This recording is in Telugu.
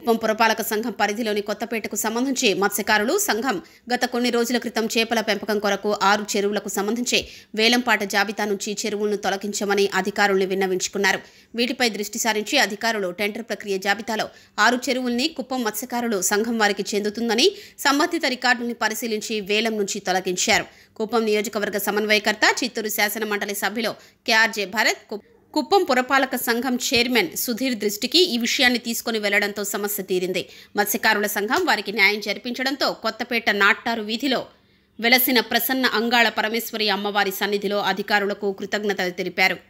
కుప్పం పురపాలక సంఘం పరిధిలోని కొత్తపేటకు సంబంధించి మత్స్యకారులు సంఘం గత కొన్ని రోజుల క్రితం చేపల పెంపకం కొరకు ఆరు చెరువులకు సంబంధించి వేలంపాట జాబితా నుంచి చెరువులను తొలగించమని అధికారుల్ని విన్నవించుకున్నారు వీటిపై దృష్టి సారించి అధికారులు టెండర్ ప్రక్రియ జాబితాలో ఆరు చెరువుల్ని కుప్పం మత్స్యకారులు సంఘం వారికి చెందుతుందని సంబంధిత రికార్డుల్ని పరిశీలించి వేలం నుంచి తొలగించారు కుప్పం నియోజకవర్గ సమన్వయకర్త చిత్తూరు శాసన మండలి సభ్యులు కేఆర్జే భరత్ కు- కుప్పం పురపాలక సంఘం చైర్మన్ సుధీర్ దృష్టికి ఈ విషయాన్ని తీసుకుని వెళ్లడంతో సమస్య తీరింది మత్స్యకారుల సంఘం వారికి న్యాయం జరిపించడంతో కొత్తపేట నాట్టారు వీధిలో వెలసిన ప్రసన్న అంగాళ పరమేశ్వరి అమ్మవారి సన్నిధిలో అధికారులకు కృతజ్ఞతలు తెలిపారు